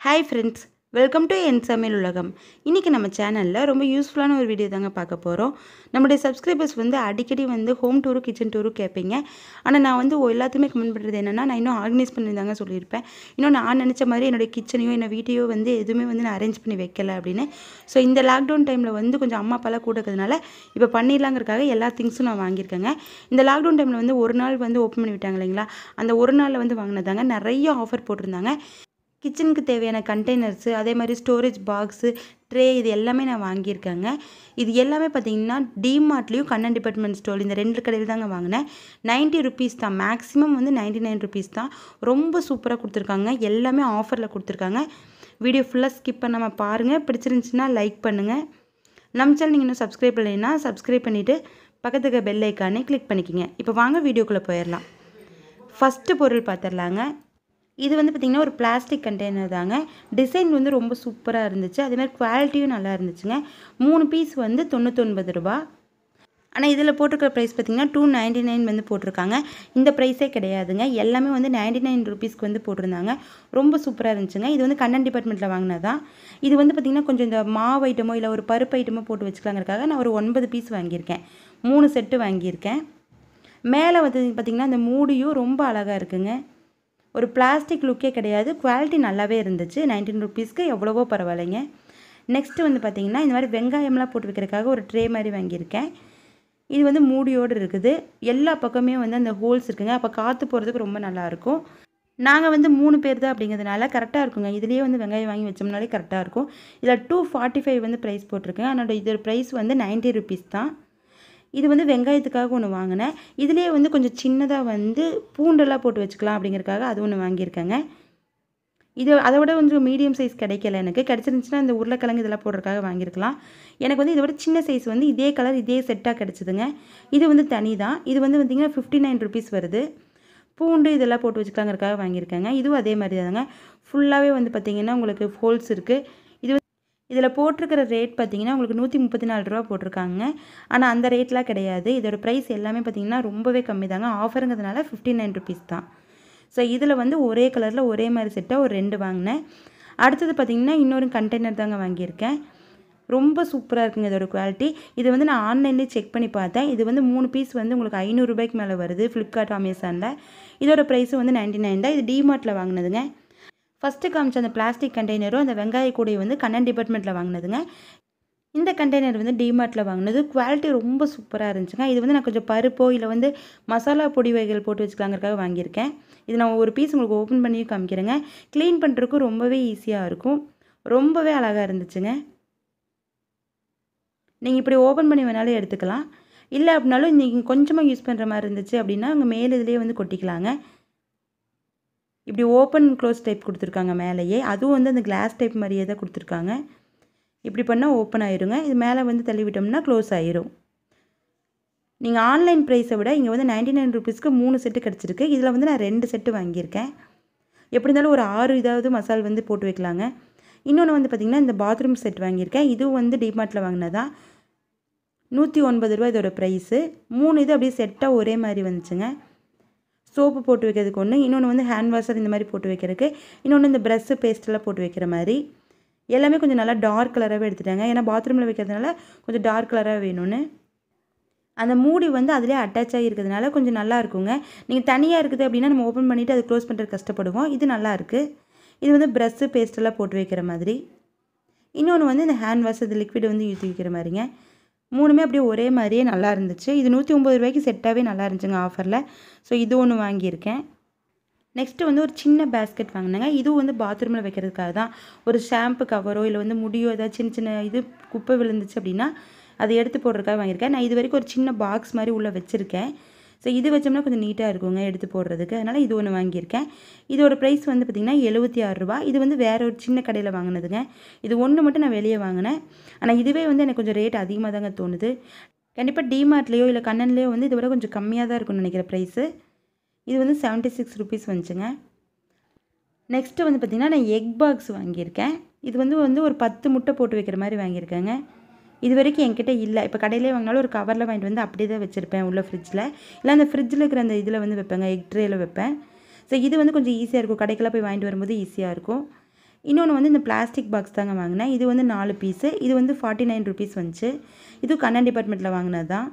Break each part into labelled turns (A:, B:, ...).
A: hi friends welcome to என் சமையல் உலகம் இன்றைக்கி நம்ம சேனலில் ரொம்ப யூஸ்ஃபுல்லான ஒரு வீடியோ தாங்க பார்க்க போகிறோம் நம்மளுடைய சப்ஸ்கிரைபர்ஸ் வந்து அடிக்கடி வந்து ஹோம் டூரு கிச்சன் டூரு கேட்பீங்க ஆனால் நான் வந்து ஒ- எல்லாத்துக்குமே கமெண்ட் பண்ணுறது என்னென்னா நான் இன்னும் ஆர்கனைஸ் பண்ணியிருந்தாங்க சொல்லியிருப்பேன் இன்னும் நான் நினச்ச மாதிரி என்னுடைய கிச்சனையோ என்ன வீட்டையோ வந்து எதுவுமே வந்து நான் அரேஞ்ச் பண்ணி வைக்கல அப்படின்னு ஸோ இந்த லாக்டவுன் டைமில் வந்து கொஞ்சம் அம்மா அப்பாலாம் கூட இருக்கிறதுனால இப்போ பண்ணிடலாங்கிறதுக்காக எல்லா திங்ஸும் நான் வாங்கியிருக்கேங்க இந்த லாக்டவுன் டைமில் வந்து ஒரு நாள் வந்து ஓப்பன் பண்ணி விட்டாங்க இல்லைங்களா அந்த ஒரு நாளில் வந்து வாங்கினதாங்க நிறைய ஆஃபர் போட்டிருந்தாங்க கிச்சனுக்கு தேவையான கண்டெய்னர்ஸு அதே மாதிரி ஸ்டோரேஜ் பாக்ஸு ட்ரே இது எல்லாமே நான் வாங்கியிருக்கேங்க இது எல்லாமே பார்த்தீங்கன்னா டிமார்ட்லேயும் கண்ணன் டிபார்ட்மெண்ட் ஸ்டோர் இந்த ரெண்டு கடையில் தாங்க வாங்கினேன் 90 ருபீஸ் தான் மேக்ஸிமம் வந்து 99 நைன் ருபீஸ் தான் ரொம்ப சூப்பராக கொடுத்துருக்காங்க எல்லாமே ஆஃபரில் கொடுத்துருக்காங்க வீடியோ ஃபுல்லாக ஸ்கிப் பண்ணாமல் பாருங்கள் பிடிச்சிருந்துச்சுன்னா லைக் பண்ணுங்கள் நம்ம சேனல் நீங்கள் இன்னும் சப்ஸ்கிரைப் பண்ணலைன்னா சப்ஸ்கிரைப் பண்ணிவிட்டு பக்கத்துக்கு பெல் ஐக்கானே கிளிக் பண்ணிக்கோங்க இப்போ வாங்க வீடியோக்குள்ளே போயிடலாம் ஃபஸ்ட்டு பொருள் பார்த்துடலாங்க இது வந்து பார்த்திங்கன்னா ஒரு பிளாஸ்டிக் கண்டெய்னர் தாங்க டிசைன் வந்து ரொம்ப சூப்பராக இருந்துச்சு அதே மாதிரி குவாலிட்டியும் நல்லா இருந்துச்சுங்க மூணு பீஸ் வந்து தொண்ணூத்தொன்பது ரூபா ஆனால் இதில் போட்டிருக்கிற ப்ரைஸ் பார்த்திங்கன்னா டூ நைன்டி நைன் வந்து போட்டிருக்காங்க இந்த ப்ரைஸே கிடையாதுங்க எல்லாமே வந்து நைன்டி நைன் ருபீஸ்க்கு வந்து போட்டிருந்தாங்க ரொம்ப சூப்பராக இருந்துச்சுங்க இது வந்து கண்ணன் டிபார்ட்மெண்ட்டில் வாங்கினதான் இது வந்து பார்த்திங்கன்னா கொஞ்சம் இந்த மாவு ஐட்டமோ இல்லை ஒரு பருப்பு ஐட்டமோ போட்டு வச்சுக்கலாங்கிறதுக்காக நான் ஒரு ஒன்பது பீஸ் வாங்கியிருக்கேன் மூணு செட்டு வாங்கியிருக்கேன் மேலே வந்து பார்த்திங்கன்னா இந்த மூடியும் ரொம்ப அழகாக இருக்குங்க ஒரு பிளாஸ்டிக் லுக்கே கிடையாது குவாலிட்டி நல்லாவே இருந்துச்சு நைன்டீன் ருபீஸ்க்கு எவ்வளவோ பரவாயில்லைங்க நெக்ஸ்ட்டு வந்து பார்த்திங்கன்னா இந்த மாதிரி வெங்காயம்லாம் போட்டு வைக்கிறதுக்காக ஒரு ட்ரே மாதிரி வாங்கியிருக்கேன் இது வந்து மூடியோடு இருக்குது எல்லா பக்கமே வந்து அந்த ஹோல்ஸ் இருக்குங்க அப்போ காற்று போகிறதுக்கு ரொம்ப நல்லாயிருக்கும் நாங்கள் வந்து மூணு பேர் தான் அப்படிங்கிறதுனால கரெக்டாக இருக்குங்க இதுலேயே வந்து வெங்காயம் வாங்கி வச்சோம்னாலே கரெக்டாக இருக்கும் இதில் டூ ஃபார்ட்டி ஃபைவ் வந்து ப்ரைஸ் போட்டிருக்கேன் அதனோட இதோட ப்ரைஸ் வந்து 90 ருபீஸ் தான் இது வந்து வெங்காயத்துக்காக ஒன்று வாங்கினேன் இதுலேயே வந்து கொஞ்சம் சின்னதாக வந்து பூண்டெல்லாம் போட்டு வச்சுக்கலாம் அப்படிங்கிறதுக்காக அது ஒன்று வாங்கியிருக்கேங்க இது அதை விட கொஞ்சம் மீடியம் சைஸ் கிடைக்கல எனக்கு கிடச்சிருந்துச்சுன்னா இந்த உருளைக்கிழங்கு இதெல்லாம் போடுறதுக்காக வாங்கியிருக்கலாம் எனக்கு வந்து இதை விட சின்ன சைஸ் வந்து இதே கலர் இதே செட்டாக கிடச்சிதுங்க இது வந்து தனி தான் இது வந்து பார்த்திங்கன்னா ஃபிஃப்டி நைன் ருபீஸ் வருது பூண்டு இதெல்லாம் போட்டு வச்சுக்கலாங்கிறதுக்காக வாங்கியிருக்கேங்க இதுவும் அதே மாதிரி தாங்க ஃபுல்லாகவே வந்து பார்த்திங்கன்னா உங்களுக்கு ஹோல்ஸ் இருக்குது இது வந்து இதில் போட்டிருக்கிற ரேட் பார்த்தீங்கன்னா உங்களுக்கு நூற்றி முப்பத்தி நாலு ரூபா போட்டிருக்காங்க ஆனால் அந்த ரேட்லாம் கிடையாது இதோட ப்ரைஸ் எல்லாமே பார்த்தீங்கன்னா ரொம்பவே கம்மி தாங்க ஆஃபருங்கிறதுனால ஃபிஃப்டி நைன் ருபீஸ் தான் ஸோ இதில் வந்து ஒரே கலரில் ஒரே மாதிரி செட்டாக ஒரு ரெண்டு வாங்கினேன் அடுத்தது பார்த்தீங்கன்னா இன்னொரு கண்டெய்னர் தாங்க வாங்கியிருக்கேன் ரொம்ப சூப்பராக இருக்குங்க இதோட குவாலிட்டி இது வந்து நான் ஆன்லைன்லேயே செக் பண்ணி பார்த்தேன் இது வந்து மூணு பீஸ் வந்து உங்களுக்கு ஐநூறுரூபாய்க்கு மேலே வருது ஃப்ளிப்கார்ட் அமேசானில் இதோட ப்ரைஸ் வந்து 99 நைன் தான் இது டிமார்ட்டில் வாங்கினதுங்க ஃபஸ்ட்டு காமிச்ச அந்த பிளாஸ்டிக் கண்டெய்னரும் அந்த வெங்காய கூடையை வந்து கண்ணன் டிபார்ட்மெண்ட்டில் வாங்கினதுங்க இந்த கண்டெய்னர் வந்து டிமார்ட்டில் வாங்கினது குவாலிட்டி ரொம்ப சூப்பராக இருந்துச்சுங்க இது வந்து நான் கொஞ்சம் பருப்போ இல்லை வந்து மசாலா பொடி வகைகள் போட்டு வச்சுக்கலாங்கிறதுக்காக வாங்கியிருக்கேன் இது நான் ஒரு பீஸ் உங்களுக்கு ஓப்பன் பண்ணி காமிக்கிறேங்க க்ளீன் பண்ணுறதுக்கும் ரொம்பவே ஈஸியாக இருக்கும் ரொம்பவே அழகாக இருந்துச்சுங்க நீங்கள் இப்படி ஓப்பன் பண்ணி வேணாலும் எடுத்துக்கலாம் இல்லை அப்படின்னாலும் நீங்கள் கொஞ்சமாக யூஸ் பண்ணுற மாதிரி இருந்துச்சு அப்படின்னா அங்கே மேலே இதுலேயே வந்து கொட்டிக்கலாங்க இப்படி ஓப்பன் க்ளோஸ் டைப் கொடுத்துருக்காங்க மேலேயே அதுவும் வந்து அந்த கிளாஸ் டைப் மாதிரியே தான் கொடுத்துருக்காங்க இப்படி பண்ணால் ஓப்பன் ஆயிருங்க இது மேலே வந்து தள்ளி விட்டோம்னா க்ளோஸ் ஆயிரும் நீங்கள் ஆன்லைன் ப்ரைஸை விட இங்கே வந்து நைன்டி நைன் ருபீஸ்க்கு மூணு செட்டு கிடச்சிருக்கு இதில் வந்து நான் ரெண்டு செட்டு வாங்கியிருக்கேன் எப்படி இருந்தாலும் ஒரு ஆறு இதாவது மசால் வந்து போட்டு வைக்கலாங்க இன்னொன்று வந்து பார்த்திங்கன்னா இந்த பாத்ரூம் செட் வாங்கியிருக்கேன் இதுவும் வந்து டிமார்ட்டில் வாங்கினதான் நூற்றி ஒன்பது ரூபா இதோட ப்ரைஸு மூணு இது அப்படியே செட்டாக ஒரே மாதிரி வந்துச்சுங்க சோப்பு போட்டு வைக்கிறதுக்கு ஒன்று இன்னொன்று வந்து ஹேண்ட் வாஷர் இந்த மாதிரி போட்டு வைக்கிறதுக்கு இன்னொன்று இந்த ப்ரஷ்ஷு பேஸ்ட்டெல்லாம் போட்டு வைக்கிற மாதிரி எல்லாமே கொஞ்சம் நல்லா டார்க் கலராகவே எடுத்துட்டாங்க ஏன்னா பாத்ரூமில் வைக்கிறதுனால கொஞ்சம் டார்க் கலராக வேணும்னு அந்த மூடி வந்து அதிலே அட்டாச் ஆகி இருக்கிறதுனால கொஞ்சம் நல்லா இருக்குங்க நீங்கள் தனியாக இருக்குது அப்படின்னா நம்ம ஓப்பன் பண்ணிவிட்டு அதை க்ளோஸ் பண்ணுறது கஷ்டப்படுவோம் இது நல்லா இருக்குது இது வந்து ப்ரஷ்ஷு பேஸ்ட்டெல்லாம் போட்டு வைக்கிற மாதிரி இன்னொன்று வந்து இந்த ஹேண்ட் வாஷ் இது லிக்விட் வந்து ஊற்றி வைக்கிற மாதிரிங்க மூணுமே அப்படியே ஒரே மாதிரியே நல்லா இருந்துச்சு இது நூற்றி ஒம்பது ரூபாய்க்கு செட்டாகவே நல்லா இருந்துச்சுங்க ஆஃபரில் ஸோ இது ஒன்று வாங்கியிருக்கேன் நெக்ஸ்ட்டு வந்து ஒரு சின்ன பேஸ்கெட் வாங்கினேங்க இதுவும் வந்து பாத்ரூமில் வைக்கிறதுக்காக தான் ஒரு ஷாம்பு கவரோ இல்லை வந்து முடியோ ஏதாவது சின்ன சின்ன இது குப்பை விழுந்துச்சு அப்படின்னா அதை எடுத்து போடுறதுக்காக வாங்கியிருக்கேன் நான் இது வரைக்கும் ஒரு சின்ன பாக்ஸ் மாதிரி உள்ளே வச்சுருக்கேன் ஸோ இது வச்சோம்னா கொஞ்சம் நீட்டாக இருக்குங்க எடுத்து போடுறதுக்கு அதனால் இது ஒன்று வாங்கியிருக்கேன் இதோட ப்ரைஸ் வந்து பார்த்திங்கன்னா எழுபத்தி ஆறு ரூபா இது வந்து வேற ஒரு சின்ன கடையில் வாங்கினதுங்க இது ஒன்று மட்டும் நான் வெளியே வாங்கினேன் ஆனால் இதுவே வந்து எனக்கு கொஞ்சம் ரேட் அதிகமாக தாங்க தோணுது கண்டிப்பாக டிமார்ட்லேயோ இல்லை கண்ணன்லேயோ வந்து இதை விட கொஞ்சம் கம்மியாக தான் இருக்கும்னு நினைக்கிற ப்ரைஸு இது வந்து செவன்ட்டி சிக்ஸ் ருபீஸ் வந்துச்சுங்க நெக்ஸ்ட்டு வந்து பார்த்திங்கன்னா நான் எக் பாக்ஸ் வாங்கியிருக்கேன் இது வந்து வந்து ஒரு பத்து முட்டை போட்டு வைக்கிற மாதிரி வாங்கியிருக்கேங்க இது வரைக்கும் என்கிட்ட இல்லை இப்போ கடையிலே வாங்கினாலும் ஒரு கவரில் வாங்கிட்டு வந்து அப்படியே தான் வச்சுருப்பேன் உள்ள ஃப்ரிட்ஜில் இல்லை அந்த ஃப்ரிட்ஜில் இருக்கிற அந்த இதில் வந்து வைப்பேங்க எக் ட்ரேயில் வைப்பேன் ஸோ இது வந்து கொஞ்சம் ஈஸியாக இருக்கும் கடைக்கெல்லாம் போய் வாங்கிட்டு வரும்போது ஈஸியாக இருக்கும் இன்னொன்று வந்து இந்த பிளாஸ்டிக் பாக்ஸ் தாங்க வாங்கினேன் இது வந்து நாலு பீஸு இது வந்து ஃபார்ட்டி நைன் ருபீஸ் வந்துச்சு இது கண்ணன் டிபார்ட்மெண்ட்டில் வாங்கினது தான்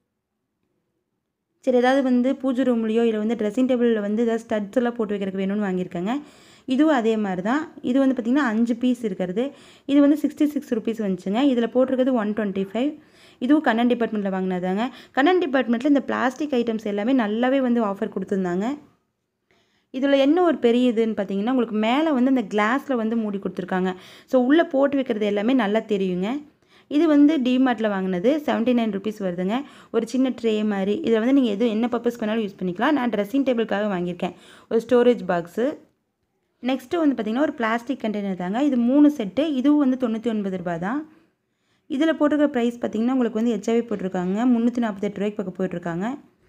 A: சரி ஏதாவது வந்து பூஜை ரூம்லேயோ இல்லை வந்து ட்ரெஸ்ஸிங் டேபிளில் வந்து ஏதாவது ஸ்டட்ஸ் எல்லாம் போட்டு வைக்கிறதுக்கு வேணும்னு வாங்கியிருக்கேங்க இதுவும் அதே மாதிரி தான் இது வந்து பார்த்திங்கன்னா அஞ்சு பீஸ் இருக்கிறது இது வந்து சிக்ஸ்டி சிக்ஸ் ருபீஸ் வந்துச்சுங்க இதில் போட்டிருக்கிறது ஒன் டுவெண்ட்டி ஃபைவ் இதுவும் கண்ணன் டிபார்ட்மெண்ட்டில் வாங்கினதாங்க கண்ணன் டிபார்ட்மெண்ட்டில் இந்த பிளாஸ்டிக் ஐட்டம்ஸ் எல்லாமே நல்லாவே வந்து ஆஃபர் கொடுத்துருந்தாங்க இதில் என்ன ஒரு பெரிய இதுன்னு பார்த்தீங்கன்னா உங்களுக்கு மேலே வந்து அந்த கிளாஸில் வந்து மூடி கொடுத்துருக்காங்க ஸோ உள்ளே போட்டு வைக்கிறது எல்லாமே நல்லா தெரியுங்க இது வந்து டிமார்ட்டில் வாங்கினது செவன்ட்டி நைன் ருபீஸ் வருதுங்க ஒரு சின்ன ட்ரே மாதிரி இதில் வந்து நீங்கள் எதுவும் என்ன பர்பஸ் வேணாலும் யூஸ் பண்ணிக்கலாம் நான் ட்ரெஸ்ஸிங் டேபிளுக்காக வாங்கியிருக்கேன் ஒரு ஸ்டோரேஜ் பாக்ஸு நெக்ஸ்ட்டு வந்து பார்த்திங்கன்னா ஒரு பிளாஸ்டிக் கண்டெய்னர் தாங்க இது மூணு செட்டு இதுவும் வந்து தொண்ணூற்றி ஒன்பது ரூபா தான் இதில் போட்டிருக்க ப்ரைஸ் பார்த்திங்கன்னா உங்களுக்கு வந்து எச்சாவே போட்டிருக்காங்க முந்நூற்றி நாற்பத்தெட்டு ரூபாய்க்கு பக்கம் போட்டிருக்காங்க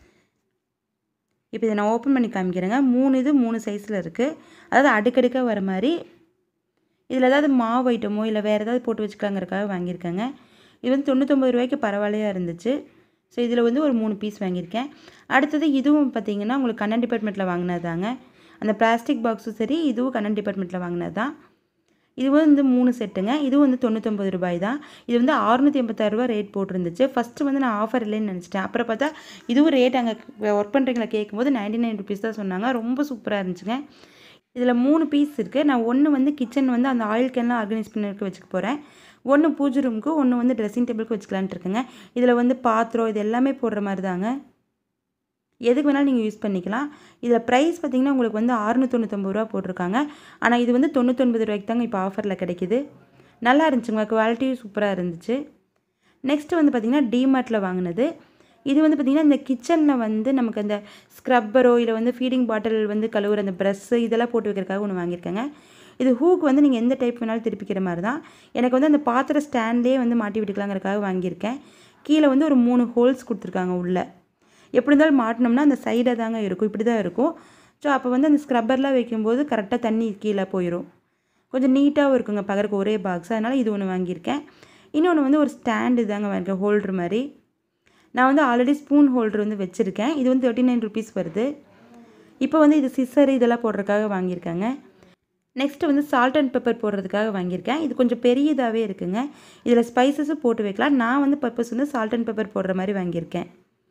A: இப்போ இதை நான் ஓப்பன் பண்ணி காமிக்கிறேங்க மூணு இது மூணு சைஸில் இருக்குது அதாவது அடுக்கடுக்காக வர மாதிரி இதில் ஏதாவது மாவு ஐட்டமோ இல்லை வேறு ஏதாவது போட்டு வச்சுக்கலாங்கிறக்காக வாங்கியிருக்கேங்க இது வந்து தொண்ணூத்தொம்பது ரூபாய்க்கு பரவாயில்லையாக இருந்துச்சு ஸோ இதில் வந்து ஒரு மூணு பீஸ் வாங்கியிருக்கேன் அடுத்தது இதுவும் பார்த்தீங்கன்னா உங்களுக்கு கண்ணன் டிபார்ட்மெண்ட்டில் வாங்கினது தாங்க அந்த பிளாஸ்டிக் பாக்ஸும் சரி இதுவும் கண்ணன் டிபார்ட்மெண்ட்டில் வாங்கினது தான் இது வந்து மூணு செட்டுங்க இது வந்து தொண்ணூத்தொம்பது ரூபாய் தான் இது வந்து அறுநூற்றி எண்பத்தாறுரூவா ரேட் போட்டிருந்துச்சு ஃபஸ்ட்டு வந்து நான் ஆஃபர் இல்லைன்னு நினச்சிட்டேன் அப்புறம் பார்த்தா இதுவும் ரேட் அங்கே ஒர்க் பண்ணுறீங்களா கேட்கும்போது நைன்டி நைன் ருபீஸ் தான் சொன்னாங்க ரொம்ப சூப்பராக இருந்துச்சுங்க இதில் மூணு பீஸ் இருக்குது நான் ஒன்று வந்து கிச்சன் வந்து அந்த ஆயில் கேன்லாம் ஆர்கனைஸ் பண்ணிருக்க வச்சுக்க போகிறேன் ஒன்று பூஜை ரூமுக்கு ஒன்று வந்து ட்ரெஸ்ஸிங் டேபிளுக்கு வச்சுக்கலான்ட்டு இருக்கேங்க இதில் வந்து பாத்திரம் இது எல்லாமே போடுற மாதிரி தாங்க எதுக்கு வேணாலும் நீங்கள் யூஸ் பண்ணிக்கலாம் இதில் ப்ரைஸ் பார்த்திங்கன்னா உங்களுக்கு வந்து அறுநூத்தொண்ணூத்தொம்பது ரூபா போட்டிருக்காங்க ஆனால் இது வந்து தொண்ணூத்தொன்பது ரூபாய்க்கு தாங்க இப்போ ஆஃபரில் கிடைக்கிது நல்லா இருந்துச்சுங்க குவாலிட்டியும் சூப்பராக இருந்துச்சு நெக்ஸ்ட்டு வந்து பார்த்திங்கன்னா டிமார்ட்டில் வாங்கினது இது வந்து பார்த்திங்கன்னா இந்த கிச்சனில் வந்து நமக்கு அந்த ஸ்க்ரப்பரோ இல்லை வந்து ஃபீடிங் பாட்டில் வந்து கழுவுற அந்த ப்ரெஷ்ஷு இதெல்லாம் போட்டு வைக்கிறதுக்காக ஒன்று வாங்கியிருக்கேங்க இது ஹூக் வந்து நீங்கள் எந்த டைப் வேணாலும் திருப்பிக்கிற மாதிரி தான் எனக்கு வந்து அந்த பாத்திர ஸ்டாண்ட்லேயே வந்து மாட்டி விட்டுக்கலாங்கிறதுக்காக வாங்கியிருக்கேன் கீழே வந்து ஒரு மூணு ஹோல்ஸ் கொடுத்துருக்காங்க உள்ளே எப்படி இருந்தாலும் மாட்டினோம்னா அந்த சைடாக தாங்க இருக்கும் இப்படி தான் இருக்கும் ஸோ அப்போ வந்து அந்த ஸ்க்ரப்பர்லாம் வைக்கும்போது கரெக்டாக தண்ணி கீழே போயிடும் கொஞ்சம் நீட்டாகவும் இருக்குங்க பகருக்கு ஒரே பாக்ஸ் அதனால் இது ஒன்று வாங்கியிருக்கேன் இன்னொன்று வந்து ஒரு ஸ்டாண்டு தாங்க வாங்கியிருக்கேன் ஹோல்டர் மாதிரி நான் வந்து ஆல்ரெடி ஸ்பூன் ஹோல்டர் வந்து வச்சுருக்கேன் இது வந்து தேர்ட்டி நைன் ருபீஸ் வருது இப்போ வந்து இது சிசர் இதெல்லாம் போடுறதுக்காக வாங்கியிருக்காங்க நெக்ஸ்ட்டு வந்து சால்ட் அண்ட் பெப்பர் போடுறதுக்காக வாங்கியிருக்கேன் இது கொஞ்சம் பெரியதாகவே இருக்குங்க இதில் ஸ்பைசஸும் போட்டு வைக்கலாம் நான் வந்து பர்பஸ் வந்து சால்ட் அண்ட் பெப்பர் போடுற மாதிரி வாங்கியிருக்கேன்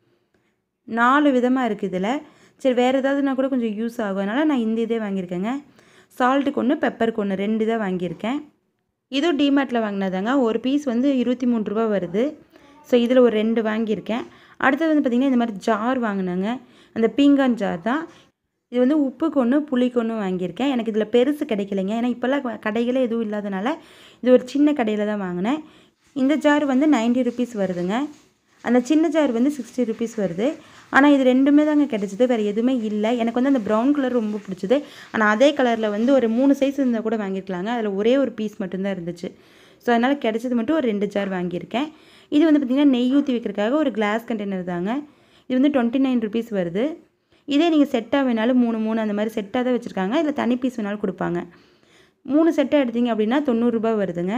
A: நாலு விதமாக இருக்குது இதில் சரி வேறு ஏதாவதுனா கூட கொஞ்சம் யூஸ் ஆகும் அதனால் நான் இந்த இதே வாங்கியிருக்கேங்க சால்ட்டுக்கு ஒன்று பெப்பருக்கு ஒன்று ரெண்டு தான் வாங்கியிருக்கேன் இதுவும் டிமார்ட்டில் வாங்கினதாங்க ஒரு பீஸ் வந்து இருபத்தி மூணு ரூபா வருது ஸோ இதில் ஒரு ரெண்டு வாங்கியிருக்கேன் அடுத்தது வந்து பார்த்திங்கன்னா இந்த மாதிரி ஜார் வாங்கினாங்க அந்த பீங்கான் ஜார் தான் இது வந்து உப்புக்கு ஒன்று புளிக்கு ஒன்று வாங்கியிருக்கேன் எனக்கு இதில் பெருசு கிடைக்கலைங்க ஏன்னா இப்போல்லாம் கடைகளே எதுவும் இல்லாதனால இது ஒரு சின்ன கடையில் தான் வாங்கினேன் இந்த ஜார் வந்து நைன்ட்டி ருபீஸ் வருதுங்க அந்த சின்ன ஜார் வந்து சிக்ஸ்டி ருபீஸ் வருது ஆனால் இது ரெண்டுமே தாங்க கிடச்சிது வேறு எதுவுமே இல்லை எனக்கு வந்து அந்த ப்ரௌன் கலர் ரொம்ப பிடிச்சது ஆனால் அதே கலரில் வந்து ஒரு மூணு சைஸ் இருந்தால் கூட வாங்கியிருக்கலாங்க அதில் ஒரே ஒரு பீஸ் மட்டும்தான் இருந்துச்சு ஸோ அதனால் கிடச்சது மட்டும் ஒரு ரெண்டு ஜார் வாங்கியிருக்கேன் இது வந்து பார்த்திங்கன்னா நெய் ஊற்றி வைக்கிறதுக்காக ஒரு கிளாஸ் கண்டெய்னர் தாங்க இது வந்து டுவெண்ட்டி நைன் ருபீஸ் வருது இதே நீங்கள் செட்டாக வேணாலும் மூணு மூணு அந்த மாதிரி செட்டாக தான் வச்சுருக்காங்க இல்லை தனி பீஸ் வேணாலும் கொடுப்பாங்க மூணு செட்டாக எடுத்தீங்க அப்படின்னா தொண்ணூறுரூபா வருதுங்க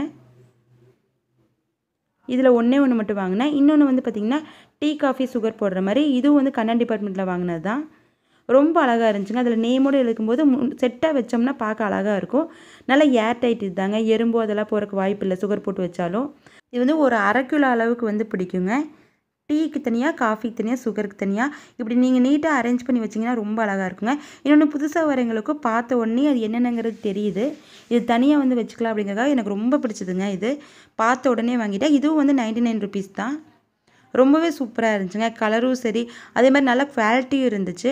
A: இதில் ஒன்றே ஒன்று மட்டும் வாங்கினேன் இன்னொன்று வந்து பார்த்திங்கன்னா டீ காஃபி சுகர் போடுற மாதிரி இதுவும் வந்து கண்ணன் டிபார்ட்மெண்ட்டில் வாங்கினது தான் ரொம்ப அழகாக இருந்துச்சுங்க அதில் நேமோடு எழுக்கும்போது செட்டாக வச்சோம்னா பார்க்க அழகாக இருக்கும் நல்லா ஏர் டைட் இதுதாங்க எறும்பு அதெல்லாம் போகிறக்கு வாய்ப்பு இல்லை சுகர் போட்டு வச்சாலும் இது வந்து ஒரு அரை கிலோ அளவுக்கு வந்து பிடிக்குங்க டீக்கு தனியாக காஃபிக்கு தனியாக சுகருக்கு தனியாக இப்படி நீங்கள் நீட்டாக அரேஞ்ச் பண்ணி வச்சிங்கன்னா ரொம்ப அழகாக இருக்குங்க இன்னொன்று புதுசாக வரவங்களுக்கும் பார்த்த உடனே அது என்னென்னங்கிறது தெரியுது இது தனியாக வந்து வச்சுக்கலாம் அப்படிங்கிறதுக்காக எனக்கு ரொம்ப பிடிச்சதுங்க இது பார்த்த உடனே வாங்கிட்டேன் இதுவும் வந்து நைன்டி நைன் ருபீஸ் தான் ரொம்பவே சூப்பராக இருந்துச்சுங்க கலரும் சரி அதே மாதிரி நல்ல குவாலிட்டியும் இருந்துச்சு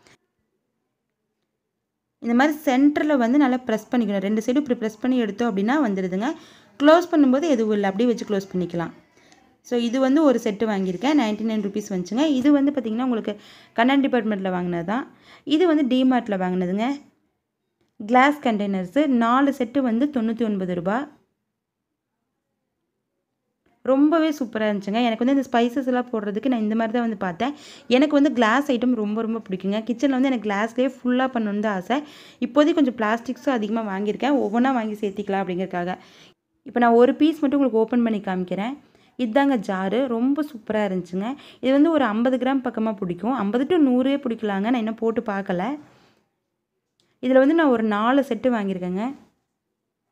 A: இந்த மாதிரி சென்டரில் வந்து நல்லா ப்ரெஸ் பண்ணிக்கணும் ரெண்டு சைடும் இப்படி ப்ரெஸ் பண்ணி எடுத்தோம் அப்படின்னா வந்துடுதுங்க க்ளோஸ் பண்ணும்போது எதுவும் இல்லை அப்படியே வச்சு க்ளோஸ் பண்ணிக்கலாம் ஸோ இது வந்து ஒரு செட்டு வாங்கியிருக்கேன் நைன்ட்டி நைன் ருபீஸ் வந்துச்சுங்க இது வந்து பார்த்திங்கன்னா உங்களுக்கு கண்ணன் டிபார்ட்மெண்ட்டில் வாங்கினது தான் இது வந்து டிமார்ட்டில் வாங்கினதுங்க கிளாஸ் கண்டெய்னர்ஸு நாலு செட்டு வந்து தொண்ணூற்றி ஒன்பது ரூபா ரொம்பவே சூப்பராக இருந்துச்சுங்க எனக்கு வந்து இந்த ஸ்பைசஸ் எல்லாம் போடுறதுக்கு நான் இந்த மாதிரி தான் வந்து பார்த்தேன் எனக்கு வந்து கிளாஸ் ஐட்டம் ரொம்ப ரொம்ப பிடிக்குங்க கிச்சனில் வந்து எனக்கு கிளாஸ்லேயே ஃபுல்லாக பண்ணணுன்னு தான் ஆசை இப்போதைக்கு கொஞ்சம் பிளாஸ்டிக்ஸும் அதிகமாக வாங்கியிருக்கேன் ஒவ்வொன்றா வாங்கி சேர்த்திக்கலாம் அப்படிங்கிறதுக்காக இப்போ நான் ஒரு பீஸ் மட்டும் உங்களுக்கு ஓப்பன் பண்ணி காமிக்கிறேன் இதாங்க ஜாரு ரொம்ப சூப்பராக இருந்துச்சுங்க இது வந்து ஒரு ஐம்பது கிராம் பக்கமாக பிடிக்கும் ஐம்பது டு நூறே பிடிக்கலாங்க நான் இன்னும் போட்டு பார்க்கல இதில் வந்து நான் ஒரு நாலு செட்டு வாங்கியிருக்கேங்க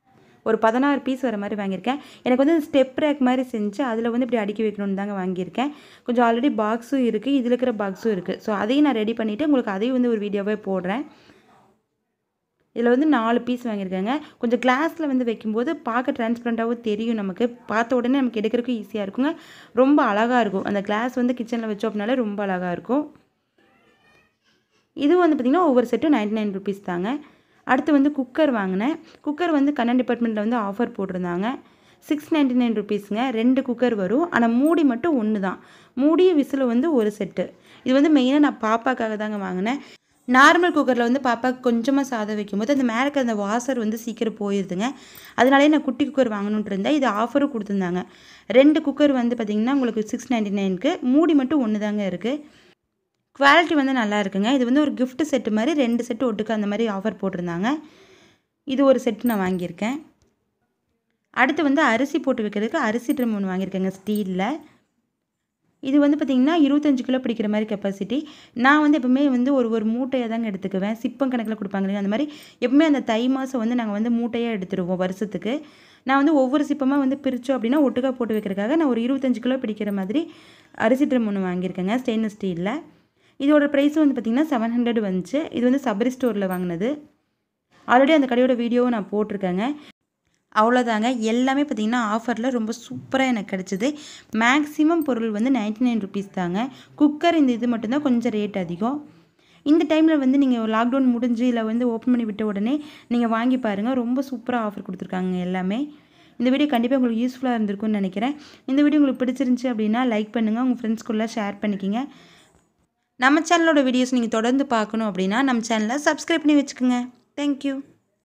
A: ஒரு பதினாறு பீஸ் வர மாதிரி வாங்கியிருக்கேன் எனக்கு வந்து ஸ்டெப் ரேக் மாதிரி செஞ்சு அதில் வந்து இப்படி அடுக்கி வைக்கணும்னு தாங்க வாங்கியிருக்கேன் கொஞ்சம் ஆல்ரெடி பாக்ஸும் இருக்குது இதில் இருக்கிற பாக்ஸும் இருக்குது ஸோ அதையும் நான் ரெடி பண்ணிவிட்டு உங்களுக்கு அதையும் வந்து ஒரு வீடியோவே போடுறேன் இதில் வந்து நாலு பீஸ் வாங்கியிருக்காங்க கொஞ்சம் கிளாஸில் வந்து வைக்கும்போது பார்க்க டிரான்ஸ்பரண்ட்டாகவும் தெரியும் நமக்கு பார்த்த உடனே நமக்கு எடுக்கிறதுக்கும் ஈஸியாக இருக்குங்க ரொம்ப அழகாக இருக்கும் அந்த கிளாஸ் வந்து கிச்சனில் வச்சோம் அப்படின்னாலே ரொம்ப அழகாக இருக்கும் இது வந்து பார்த்திங்கன்னா ஒவ்வொரு செட்டும் நைன்டி நைன் ருபீஸ் தாங்க அடுத்து வந்து குக்கர் வாங்கினேன் குக்கர் வந்து கண்ணன் டிபார்ட்மெண்ட்டில் வந்து ஆஃபர் போட்டிருந்தாங்க சிக்ஸ் நைன்டி நைன் ருபீஸுங்க ரெண்டு குக்கர் வரும் ஆனால் மூடி மட்டும் ஒன்று தான் மூடிய விசில் வந்து ஒரு செட்டு இது வந்து மெயினாக நான் பாப்பாக்காக தாங்க வாங்கினேன் நார்மல் குக்கரில் வந்து பாப்பாவுக்கு கொஞ்சமாக சாதம் வைக்கும்போது அந்த மேலே இருக்கிற அந்த வாசர் வந்து சீக்கிரம் போயிடுதுங்க அதனாலே நான் குட்டி குக்கர் வாங்கணுன்ட்டு இருந்தேன் இது ஆஃபரும் கொடுத்துருந்தாங்க ரெண்டு குக்கர் வந்து பார்த்திங்கன்னா உங்களுக்கு சிக்ஸ் நைன்டி நைனுக்கு மூடி மட்டும் ஒன்று தாங்க இருக்குது குவாலிட்டி வந்து நல்லா இருக்குங்க இது வந்து ஒரு gift செட்டு மாதிரி ரெண்டு செட்டு ஒட்டுக்கு அந்த மாதிரி ஆஃபர் போட்டிருந்தாங்க இது ஒரு செட்டு நான் வாங்கியிருக்கேன் அடுத்து வந்து அரிசி போட்டு வைக்கிறதுக்கு அரிசி ட்ரம் ஒன்று வாங்கியிருக்கேங்க ஸ்டீலில் இது வந்து பார்த்திங்கன்னா இருபத்தஞ்சு கிலோ பிடிக்கிற மாதிரி கெப்பாசிட்டி நான் வந்து எப்பவுமே வந்து ஒரு ஒரு மூட்டையாக தாங்க எடுத்துக்குவேன் சிப்பம் கணக்கில் கொடுப்பாங்க இல்லையா அந்த மாதிரி எப்பவுமே அந்த தை மாதம் வந்து நாங்கள் வந்து மூட்டையாக எடுத்துருவோம் வருஷத்துக்கு நான் வந்து ஒவ்வொரு சிப்பமாக வந்து பிரித்தோம் அப்படின்னா ஒட்டுக்கா போட்டு வைக்கிறதுக்காக நான் ஒரு இருபத்தஞ்சு கிலோ பிடிக்கிற மாதிரி அரிசி ட்ரம் ஒன்று வாங்கியிருக்கேங்க ஸ்டெயின்லெஸ் ஸ்டீலில் இதோட ப்ரைஸ் வந்து பார்த்திங்கன்னா செவன் ஹண்ட்ரட் வந்துச்சு இது வந்து சபரி ஸ்டோரில் வாங்கினது ஆல்ரெடி அந்த கடையோட வீடியோவும் நான் போட்டிருக்கேங்க அவ்வளோதாங்க எல்லாமே பார்த்திங்கன்னா ஆஃபரில் ரொம்ப சூப்பராக எனக்கு கிடச்சிது மேக்ஸிமம் பொருள் வந்து நைன்டி நைன் ருபீஸ் தாங்க குக்கர் இந்த இது மட்டும்தான் கொஞ்சம் ரேட் அதிகம் இந்த டைமில் வந்து நீங்கள் லாக்டவுன் முடிஞ்சு இல்லை வந்து ஓப்பன் பண்ணி விட்ட உடனே நீங்கள் வாங்கி பாருங்கள் ரொம்ப சூப்பராக ஆஃபர் கொடுத்துருக்காங்க எல்லாமே இந்த வீடியோ கண்டிப்பாக உங்களுக்கு யூஸ்ஃபுல்லாக இருந்திருக்கும்னு நினைக்கிறேன் இந்த வீடியோ உங்களுக்கு பிடிச்சிருந்துச்சி அப்படின்னா லைக் பண்ணுங்கள் உங்கள் ஃப்ரெண்ட்ஸ்குள்ளே ஷேர் பண்ணிக்கிங்க நம்ம சேனலோட வீடியோஸ் நீங்கள் தொடர்ந்து பார்க்கணும் அப்படின்னா நம்ம சேனலை சப்ஸ்கிரைப் பண்ணி வச்சுக்கோங்க தேங்க்யூ